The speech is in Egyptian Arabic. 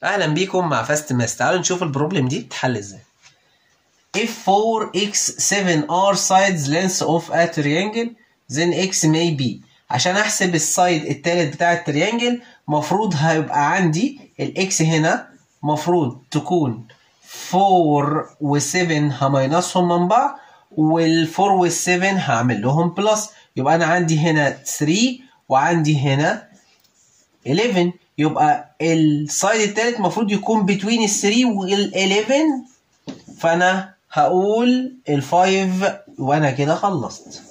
اهلا بيكم مع فاست ماس تعالوا نشوف البروبلم دي تتحل ازاي if 4x 7 are sides length of a triangle then x may be عشان احسب السايد التالت بتاع التريانجل مفروض هيبقى عندي الاكس هنا مفروض تكون 4 و7 هماينصهم من بعض وال4 وال7 هعمل لهم بلس يبقى انا عندي هنا 3 وعندي هنا 11 يبقى السايد التالت المفروض يكون بين ال 3 وال 11 فانا هقول ال 5 وانا كده خلصت